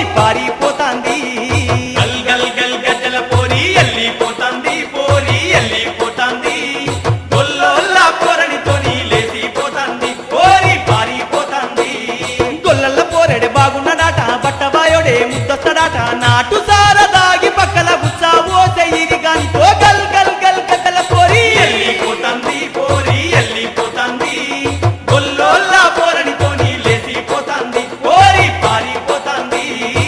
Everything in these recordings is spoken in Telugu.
పారిపోతాంది గల్ గల్ గల్ గజ్జల పోరి ఎల్లిపోతాంది పోరి ఎల్లిపోతాంది గొల్లోల్లా పోరనితోని లేసిపోతాంది పోరి పారిపోతాంది గొల్లల్ల పోరెడే బాగున్నాడాట బట్టబాయోడే ముద్దొస్తాడాట నాటు సార దాగి పక్కల గుచ్చా ఓసే ఇది గానితో గల్ గల్ గల్ గద్దల పోరి ఎల్లిపోతాంది పోరి ఎల్లిపోతాంది గొల్లోల్లా పోరనితోని లేసిపోతాంది పోరి పారిపోతాంది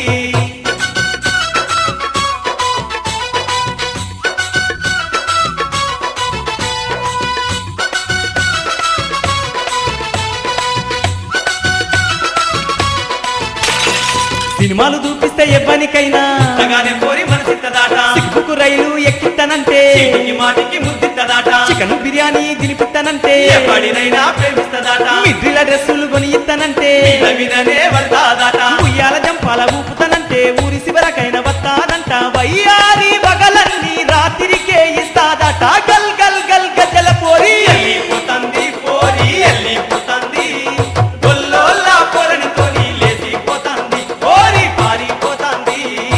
సినిమాలు చూపిస్తే ఎవ్వనికైనా అంతగానే పోరి మనసిత్తదాట సిక్కుకు రైలు ఎక్కిస్తానంటే చీటికి మాటికి ముద్దిత్తదాట చికెన్ బిర్యానీ తినిపిస్తానంటే ఎప్పటినైనా ప్రేమిస్తదాట మిడ్రిల డ్రెస్సులు కొని ఇస్తానంటే మీద మీదనే పడతాదట ఉయ్యాల జంపాల ఊపుతానంటే ఊరి శివరకైన వస్తానంట వయ్యారి బగలన్నీ రాత్రికే ఇస్తాదట గల్ గల్ గల్ గజల పోరి ఎల్లిపోతాంది పోరి ఎల్లిపోతాంది గొల్లోల్లా పోరనితోని లేచిపోతాంది పోరి పారిపోతాంది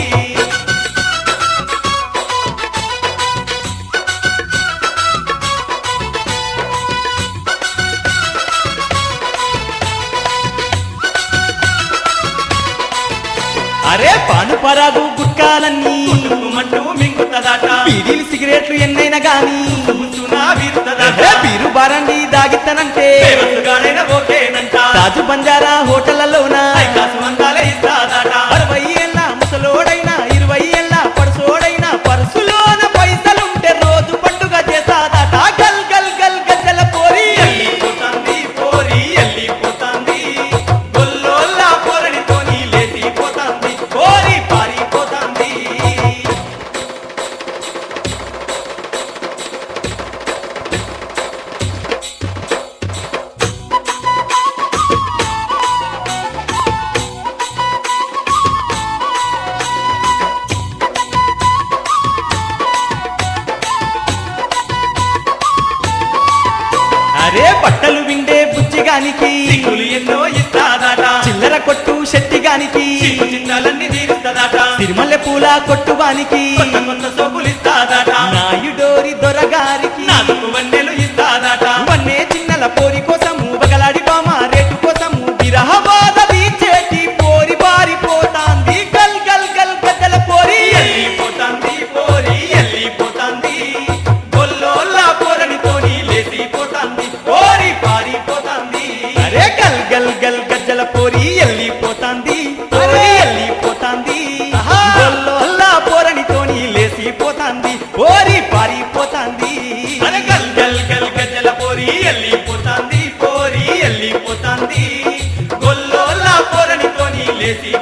అరే పాను పరాగు గుట్కాలన్నీ కుట్టుకుమంటూ మింగుతదట బీడీలు సిగరెట్లు ఎన్నైనా గాని ముచ్చునా వీరుతదట ఏ బీరు బారండి దాగిస్తానంటే ఫేమస్గాడైన ఓకేనంట తాజు బంజారా హోటళ్లలోన ఐకాసు అందాలే ఇస్తాదట అరవై ఏళ్ళ ముసలోడైనా ఇరవై ఏళ్ళ పడుసోడైనా పరుసులోన పైసలుంటే రోజు పండుగ చేసాదట గల్ గల్ గల్ గజ్జల పోరి ఎల్లిపోతాంది పోరి ఎల్లిపోతాంది గొల్లోల్లా పోరనితోని లేచిపోతాంది పోరి పారిపోతాంది అరే బట్టలు విండే బుజ్జిగానికి సిగ్గులు ఎన్నో ఇస్తాదట చిల్లర కొట్టు శెట్టిగానికి చిక్కు చిన్నాలన్నీ తీరుస్తదట తిరుమల పూల కొట్టువానికి కొత్త కొత్త సోపులు ఇస్తాదట నాయుడోరి దొరగారికి నాలుగు వన్నెలు ఇస్తాదట వన్నే చిన్నల పోరి కోసము బగలాడి బామ రేటు కోసము విరహ బాధ తీర్చేటి పోరి పారిపోతాంది గల్ గల్ గల్ గద్దల పోరి ఎల్లిపోతాంది పోరి ఎల్లిపోతాంది గొల్లోల్లా పోరనితోని లేచిపోతాంది పోరి పారిపోతాంది అరే గల్ గల్ గల్ గజ్జల పోరి ఎల్లిపోతాంది పోరి ఎల్లిపోతాంది గొల్లోల్లా పోరనితోని లేసిపోతాంది పోరి పారిపోతాంది అరే గల్ గల్ గల్ గజ్జల పోరి ఎల్లిపోతాంది పోరి ఎల్లిపోతాంది గొల్లోల్లా పోరనితోని లేచి